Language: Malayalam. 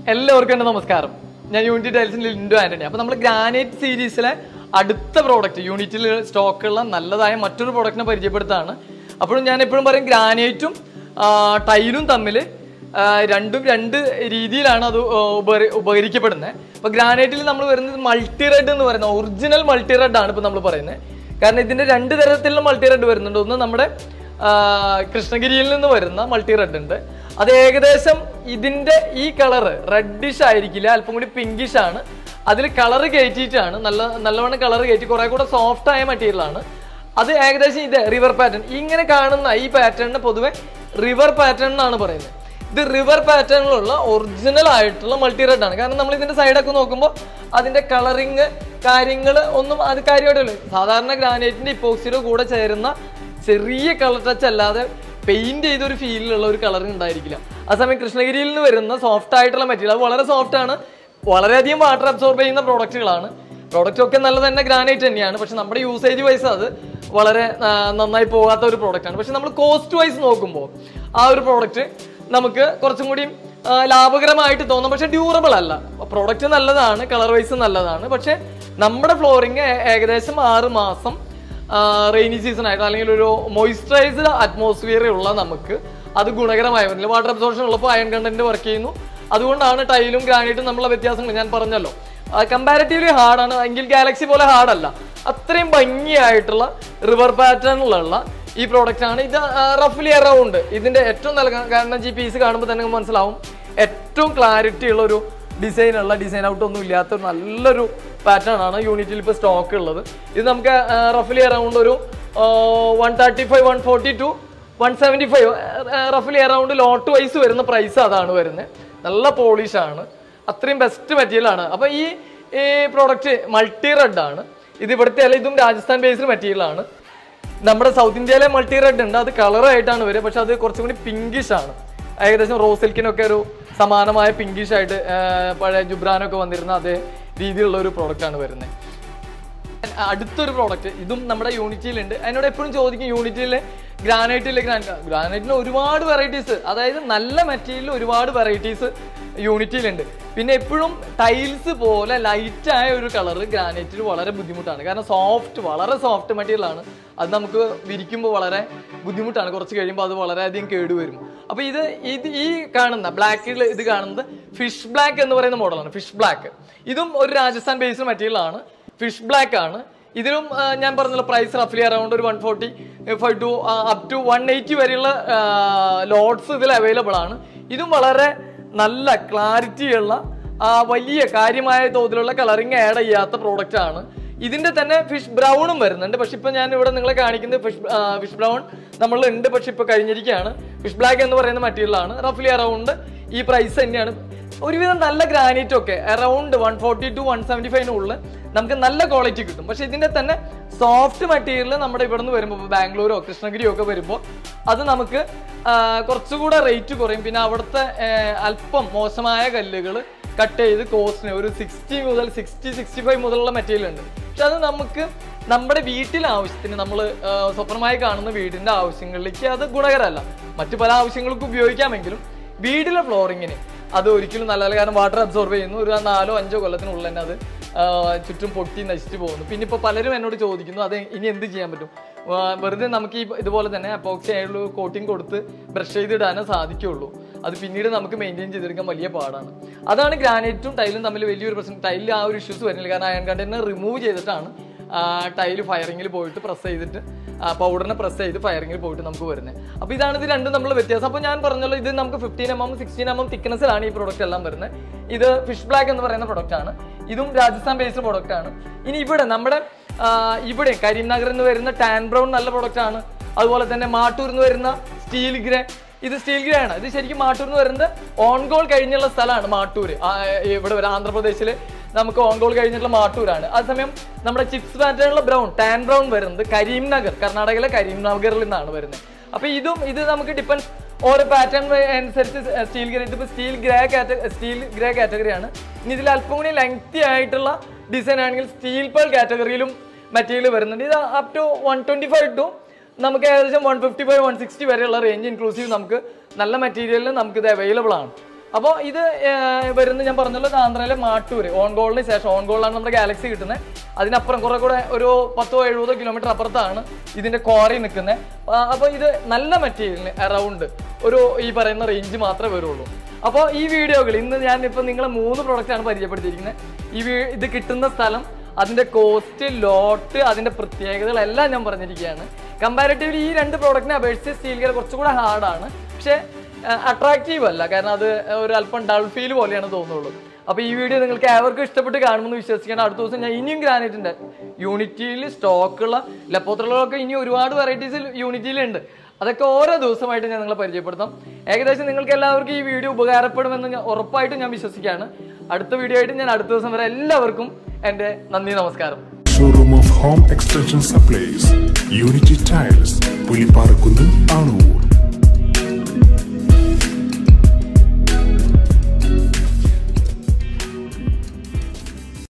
എല്ലാവർക്കും എൻ്റെ നമസ്കാരം ഞാൻ യൂണിറ്റി ടൈൽസിൻ്റെ ലിൻഡു ആൻ്റണി അപ്പോൾ നമ്മൾ ഗ്രാനൈറ്റ് സീരീസിലെ അടുത്ത പ്രോഡക്റ്റ് യൂണിറ്റിൽ സ്റ്റോക്കുള്ള നല്ലതായ മറ്റൊരു പ്രോഡക്റ്റിനെ പരിചയപ്പെടുത്താണ് അപ്പോഴും ഞാൻ എപ്പോഴും പറയും ഗ്രാനൈറ്റും ടൈലും തമ്മിൽ രണ്ടും രണ്ട് രീതിയിലാണ് അത് ഉപരി ഉപകരിക്കപ്പെടുന്നത് അപ്പോൾ ഗ്രാനൈറ്റിൽ നമ്മൾ വരുന്നത് മൾട്ടി റെഡ് എന്ന് പറയുന്നത് ഒറിജിനൽ മൾട്ടി റെഡ് ആണ് ഇപ്പോൾ നമ്മൾ പറയുന്നത് കാരണം ഇതിൻ്റെ രണ്ട് തരത്തിലുള്ള മൾട്ടി റെഡ് വരുന്നുണ്ട് ഒന്ന് നമ്മുടെ ആ, കൃഷ്ണഗിരിയിൽ നിന്ന് വരുന്ന മൾട്ടി റെഡ് ഉണ്ട് അത് ഏകദേശം ഇതിന്റെ ഈ കളറ് റെഡിഷ് ആയിരിക്കില്ല അല്പം കൂടി പിങ്കിഷ് ആണ് അതിൽ കളർ കയറ്റിയിട്ടാണ് നല്ല നല്ലവണ്ണം കളർ കയറ്റി കുറെ കൂടെ സോഫ്റ്റ് ആയ മെറ്റീരിയൽ ആണ് അത് ഏകദേശം ഇത് റിവർ പാറ്റേൺ ഇങ്ങനെ കാണുന്ന ഈ പാറ്റേണിന് പൊതുവെ റിവർ പാറ്റേൺ എന്നാണ് പറയുന്നത് ഇത് റിവർ പാറ്റേണിലുള്ള ഒറിജിനൽ ആയിട്ടുള്ള മൾട്ടി റെഡ് ആണ് കാരണം നമ്മൾ ഇതിന്റെ സൈഡൊക്കെ നോക്കുമ്പോൾ അതിന്റെ കളറിങ് കാര്യങ്ങൾ ഒന്നും അത് കാര്യമായിട്ടില്ല സാധാരണ ഗ്രാനൈറ്റിന്റെ ഇപ്പോക്സിയുടെ കൂടെ ചേരുന്ന ചെറിയ കളർ ടച്ച് അല്ലാതെ പെയിന്റ് ചെയ്ത ഒരു ഫീലിലുള്ള ഒരു കളറിങ് ഉണ്ടായിരിക്കില്ല ആ സമയം കൃഷ്ണഗിരിയിൽ നിന്ന് വരുന്ന സോഫ്റ്റ് ആയിട്ടുള്ള മെറ്റീരിയൽ അത് വളരെ സോഫ്റ്റ് ആണ് വളരെയധികം വാട്ടർ അബ്സോർബ് ചെയ്യുന്ന പ്രോഡക്റ്റുകളാണ് പ്രോഡക്റ്റ് ഒക്കെ നല്ല തന്നെ ഗ്രാനൈറ്റ് തന്നെയാണ് പക്ഷെ നമ്മുടെ യൂസേജ് വൈസ് അത് വളരെ ആ, നന്നായി പോകാത്ത ഒരു പ്രോഡക്റ്റ് ആണ് പക്ഷെ നമ്മൾ കോസ്റ്റ് വൈസ് നോക്കുമ്പോൾ ആ ഒരു പ്രോഡക്റ്റ് നമുക്ക് കുറച്ചും കൂടി ആ, ലാഭകരമായിട്ട് തോന്നും പക്ഷെ ഡ്യൂറബിൾ അല്ല പ്രോഡക്റ്റ് നല്ലതാണ് കളർ വൈസ് നല്ലതാണ് പക്ഷെ നമ്മുടെ ഫ്ലോറിങ് ഏകദേശം ആറ് മാസം റെയിനി സീസൺ ആയിട്ട് അല്ലെങ്കിൽ ഒരു മോയിസ്ചറൈസ്ഡ് അറ്റ്മോസ്ഫിയർ ഉള്ള നമുക്ക് അത് ഗുണകരമായി വരുന്നില്ല വാട്ടർ അബ്സോർഷൻ ഉള്ളപ്പോൾ അയൺ കണ്ടന്റ് വർക്ക് ചെയ്യുന്നു അതുകൊണ്ടാണ് ടൈലും ഗ്രാനൈറ്റും തമ്മിലുള്ള വ്യത്യാസങ്ങൾ ഞാൻ പറഞ്ഞല്ലോ കമ്പാരിറ്റീവ്ലി ഹാർഡാണ് എങ്കിൽ ഗാലക്സി പോലെ ഹാർഡല്ല അത്രയും ഭംഗിയായിട്ടുള്ള റിവർ പാറ്റേണിലുള്ള ഈ പ്രോഡക്റ്റ് ആണ് ഇത് റഫ്ലി അറൗണ്ട് ഇതിന്റെ ഏറ്റവും നല്ല കാ- കാരണം ഈ പീസ് കാണുമ്പോൾ തന്നെ നിങ്ങൾക്ക് മനസ്സിലാവും ഏറ്റവും ക്ലാരിറ്റി ഉള്ള ഒരു ഡിസൈൻ ഉള്ള ഡിസൈൻ ഔട്ട് ഒന്നും ഇല്ലാത്ത ഒരു നല്ലൊരു പാറ്റേൺ ആണ് യൂണിറ്റിൽ ഇപ്പോൾ സ്റ്റോക്ക് ഉള്ളത് ഇത് നമുക്ക് റഫ്ലി അറൗണ്ട് ഒരു one thirty five one forty two one seventy five റഫ്ലി അറൗണ്ട് ലോട്ട് വൈസ് വരുന്ന പ്രൈസ് അതാണ് വരുന്നത് നല്ല പോളിഷ് ആണ് അത്രയും ബെസ്റ്റ് മെറ്റീരിയൽ ആണ് അപ്പോൾ ഈ ഈ പ്രോഡക്റ്റ് മൾട്ടി റെഡ് ആണ് ഇത് ഇവിടുത്തെ അല്ല ഇതും രാജസ്ഥാൻ ബേസ്ഡ് മെറ്റീരിയൽ ആണ് നമ്മുടെ സൗത്ത് ഇന്ത്യയിലെ മൾട്ടി റെഡ് ഉണ്ട് അത് കളർ ആയിട്ടാണ് വരിക പക്ഷെ അത് കുറച്ചും കൂടി പിങ്കിഷ് ആണ് ഏകദേശം റോസ് സിൽക്കിനൊക്കെ ഒരു സമാനമായ പിങ്കിഷ് ആയിട്ട് ആ, പഴയ ജുബ്രാനൊക്കെ വന്നിരുന്ന അതേ രീതിയിലുള്ള ഒരു പ്രോഡക്റ്റ് ആണ് വരുന്നത് അടുത്തൊരു പ്രോഡക്റ്റ് ഇതും നമ്മുടെ യൂണിറ്റിയിലുണ്ട് അതിനോട് എപ്പോഴും ചോദിക്കും യൂണിറ്റിയിലെ ഗ്രാനൈറ്റിലെ ഗ്രാനൈറ്റിന് ഒരുപാട് വെറൈറ്റീസ് അതായത് നല്ല മെറ്റീരിയലിൽ ഒരുപാട് വെറൈറ്റീസ് യൂണിറ്റിയിലുണ്ട് പിന്നെ എപ്പോഴും ടൈൽസ് പോലെ ലൈറ്റ് ആയ ഒരു കളർ ഗ്രാനൈറ്റിൽ വളരെ ബുദ്ധിമുട്ടാണ് കാരണം സോഫ്റ്റ് വളരെ സോഫ്റ്റ് മെറ്റീരിയൽ ആണ് അത് നമുക്ക് വിരിക്കുമ്പോൾ വളരെ ബുദ്ധിമുട്ടാണ് കുറച്ച് കഴിയുമ്പോൾ അത് വളരെയധികം കേടുവരും അപ്പോൾ ഇത് ഇത് ഈ കാണുന്ന ബ്ലാക്കിൽ ഇത് കാണുന്നത് ഫിഷ് ബ്ലാക്ക് എന്ന് പറയുന്ന മോഡലാണ് ഫിഷ് ബ്ലാക്ക് ഇതും ഒരു രാജസ്ഥാൻ ബേസ്ഡ് മെറ്റീരിയൽ ആണ് ഫിഷ് ബ്ലാക്ക് ആണ് ഇതിലും ആ, ഞാൻ പറഞ്ഞല്ലോ പ്രൈസ് റഫ്ലി അറൗണ്ട് ഒരു one forty five to up to one eighty വരെയുള്ള ലോഡ്സ് ഇതിൽ അവൈലബിൾ ആണ് ഇതും വളരെ നല്ല ക്ലാരിറ്റിയുള്ള ആ, വലിയ കാര്യമായ തോതിലുള്ള കളറിങ് ആഡ് ചെയ്യാത്ത പ്രോഡക്റ്റ് ആണ് ഇതിന്റെ തന്നെ ഫിഷ് ബ്രൗണും വരുന്നുണ്ട് പക്ഷെ ഇപ്പൊ ഞാൻ ഇവിടെ നിങ്ങളെ കാണിക്കുന്നത് ഫിഷ് ഫിഷ് ബ്രൗൺ നമ്മളുണ്ട് പക്ഷെ ഇപ്പൊ കഴിഞ്ഞിരിക്കുകയാണ് ഫിഷ് ബ്ലാക്ക് എന്ന് പറയുന്ന മെറ്റീരിയൽ ആണ് റഫ്ലി അറൗണ്ട് ഈ പ്രൈസ് തന്നെയാണ് ഒരുവിധം നല്ല ഗ്രാനൈറ്റ് ഒക്കെ around one forty two one seventy ഫൈവിനുള്ളിൽ നമുക്ക് നല്ല ക്വാളിറ്റി കിട്ടും പക്ഷെ ഇതിന്റെ തന്നെ സോഫ്റ്റ് മെറ്റീരിയൽ നമ്മുടെ ഇവിടെ നിന്ന് വരുമ്പോൾ ബാംഗ്ലൂരോ കൃഷ്ണഗിരിയോ ഒക്കെ വരുമ്പോൾ അത് നമുക്ക് ആ, കുറച്ചുകൂടെ റേറ്റ് കുറയും പിന്നെ അവിടുത്തെ ആ, അല്പം മോശമായ കല്ലുകൾ കട്ട് ചെയ്ത് കോസ്റ്റിന് ഒരു സിക്സ്റ്റി മുതൽ സിക്സ്റ്റി സിക്സ്റ്റി ഫൈവ് മുതലുള്ള മെറ്റീരിയൽ ഉണ്ട് പക്ഷെ അത് നമുക്ക് നമ്മുടെ വീട്ടിലെ ആവശ്യത്തിന് നമ്മൾ സ്വപ്നമായി കാണുന്ന വീടിന്റെ ആവശ്യങ്ങളിലേക്ക് അത് ഗുണകരമല്ല മറ്റു പല ആവശ്യങ്ങൾക്കും ഉപയോഗിക്കാമെങ്കിലും വീടിലെ ഫ്ലോറിങ്ങിന് അത് ഒരിക്കലും നല്ലതല്ല കാരണം വാട്ടർ അബ്സോർബ് ചെയ്യുന്നു ഒരു നാലോ അഞ്ചോ കൊല്ലത്തിനുള്ളിൽ തന്നെ അത് ആ, ചുറ്റും പൊട്ടി നശിച്ചു പോകുന്നു പിന്നെ ഇപ്പോൾ പലരും എന്നോട് ചോദിക്കുന്നു അത് ഇനി എന്ത് ചെയ്യാൻ പറ്റും ആ, വെറുതെ നമുക്ക് ഈ ഇതുപോലെ തന്നെ അപ്പോക്സി ആയുള്ള കോട്ടിങ് കൊടുത്ത് ബ്രഷ് ചെയ്തിടാനേ സാധിക്കുള്ളൂ അത് പിന്നീട് നമുക്ക് മെയിൻറ്റെയിൻ ചെയ്തെടുക്കാൻ വലിയ പാടാണ് അതാണ് ഗ്രാനൈറ്റും ടൈലും തമ്മിൽ വലിയൊരു പ്രശ്നം ടൈലിൽ ആ ഒരു ഇഷ്യൂസ് വരുന്നില്ല കാരണം അയൺ കണ്ടന്റ് റിമൂവ് ചെയ്തിട്ടാണ് ടൈല് ഫയറിങ്ങിൽ പോയിട്ട് പ്രസ് ചെയ്തിട്ട് പൗഡറിനെ പ്രസ് ചെയ്ത് ഫയറിങ്ങിൽ പോയിട്ട് നമുക്ക് വരുന്നത് അപ്പോൾ ഇതാണ് ഇത് രണ്ടും നമ്മൾ വ്യത്യാസം അപ്പോൾ ഞാൻ പറഞ്ഞല്ലോ ഇത് നമുക്ക് fifteen M M sixteen M M തിക്നെസ്സിലാണ് ഈ പ്രോഡക്റ്റ് എല്ലാം വരുന്നത് ഇത് ഫിഷ് ബ്ലാക്ക് എന്ന് പറയുന്ന പ്രൊഡക്റ്റ് ആണ് ഇതും രാജസ്ഥാൻ ബേസ്ഡ് പ്രോഡക്റ്റ് ആണ് ഇനി ഇവിടെ നമ്മുടെ ആ, ഇവിടെ കരീംനഗറിൽ നിന്ന് വരുന്ന ടാൻ ബ്രൗൺ നല്ല പ്രോഡക്റ്റ് ആണ് അതുപോലെ തന്നെ മാട്ടൂരിൽ നിന്ന് വരുന്ന സ്റ്റീൽ ഗ്രേ ഇത് സ്റ്റീൽ ഗ്രേ ആണ് ഇത് ശരിക്കും മാട്ടൂർ എന്ന് പറയുന്നത് ഓൺ ഗോൾ കഴിഞ്ഞുള്ള സ്ഥലമാണ് മാട്ടൂര് ആ, ഇവിടെ വരെ ആന്ധ്രാപ്രദേശിൽ നമുക്ക് ഓൺ ഗോൾ കഴിഞ്ഞിട്ടുള്ള മാട്ടൂരാണ് അതേസമയം നമ്മുടെ ചിപ്സ് പാറ്റേണിലുള്ള ബ്രൗൺ ടാൻ ബ്രൗൺ വരുന്നത് കരീംനഗർ കർണാടകയിലെ കരീംനഗറിൽ നിന്നാണ് വരുന്നത് അപ്പൊ ഇതും ഇത് നമുക്ക് ഡിപ്പെൻഡ് ഓരോ പാറ്റേൺ അനുസരിച്ച് സ്റ്റീൽ ഗ്രേ ഇതിപ്പോൾ steel grey category steel grey കാറ്റഗറിയാണ് ഇനി ഇതിൽ അല്പം കൂടി ലെങ്തി ആയിട്ടുള്ള ഡിസൈൻ ആണെങ്കിൽ സ്റ്റീൽ പേൾ കാറ്റഗറിയിലും മെറ്റീരിയൽ വരുന്നുണ്ട് ഇത് up to one twenty five to നമുക്ക് ഏകദേശം one fifty five one sixty വരെയുള്ള റേഞ്ച് ഇൻക്ലൂസീവ് നമുക്ക് നല്ല മെറ്റീരിയലിൽ നമുക്ക് ഇത് അവൈലബിൾ ആണ് അപ്പോൾ ഇത് ഏർ, വരുന്ന ഞാൻ പറഞ്ഞല്ലോ ഇത് ആന്ധ്രയിലെ മാട്ടൂര് ഓൺ ഗോളിന് ശേഷം ഓൺ ഗോളിലാണ് നമ്മുടെ ഗാലക്സി കിട്ടുന്നത് അതിനപ്പുറം കുറെ കൂടെ ഒരു പത്തോ എഴുപതോ കിലോമീറ്റർ അപ്പുറത്താണ് ഇതിന്റെ ക്വാറി നിൽക്കുന്നത് അപ്പോൾ ഇത് നല്ല മെറ്റീരിയലിന് അറൗണ്ട് ഒരു ഈ പറയുന്ന റേഞ്ച് മാത്രമേ വരുള്ളൂ അപ്പോൾ ഈ വീഡിയോകൾ ഇന്ന് ഞാൻ ഇപ്പം നിങ്ങളെ മൂന്ന് പ്രോഡക്റ്റ് ആണ് പരിചയപ്പെടുത്തിയിരിക്കുന്നത് ഈ വീ- ഇത് കിട്ടുന്ന സ്ഥലം അതിന്റെ കോസ്റ്റ് ലോട്ട് അതിന്റെ പ്രത്യേകതകൾ എല്ലാം ഞാൻ പറഞ്ഞിരിക്കുകയാണ് കമ്പാരിറ്റീവ്ലി ഈ രണ്ട് പ്രോഡക്റ്റിനെ അപേക്ഷിച്ച് സ്റ്റീൽ ഗിയർ കുറച്ചുകൂടെ ഹാർഡാണ് പക്ഷേ അട്രാക്റ്റീവ് അല്ല കാരണം അത് ഒരു അല്പം ഡൾ ഫീൽ പോലെയാണ് തോന്നുള്ളൂ അപ്പോൾ ഈ വീഡിയോ നിങ്ങൾക്ക് ഏവർക്കും ഇഷ്ടപ്പെട്ട് കാണുമെന്ന് വിശ്വസിക്കണം അടുത്ത ദിവസം ഞാൻ ഇനിയും ഗ്രാനൈറ്റിൻ്റെ യൂണിറ്റിയിൽ സ്റ്റോക്കുള്ള ലെപ്പോത്രകളൊക്കെ ഇനി ഒരുപാട് വെറൈറ്റീസ് യൂണിറ്റിയിലുണ്ട് അതൊക്കെ ഓരോ ദിവസമായിട്ട് ഞാൻ നിങ്ങളെ പരിചയപ്പെടുത്താം ഏകദേശം നിങ്ങൾക്ക് എല്ലാവർക്കും ഈ വീഡിയോ ഉപകാരപ്പെടുമെന്ന് ഞാൻ ഉറപ്പായിട്ടും ഞാൻ വിശ്വസിക്കുകയാണ് അടുത്ത വീഡിയോ ആയിട്ട് ഞാൻ അടുത്ത ദിവസം വരെ എല്ലാവർക്കും എൻ്റെ നന്ദി നമസ്കാരം Showroom of Home Extension Supplies, Unity Tiles, പുലിപ്പാറക്കുന്ന് Anur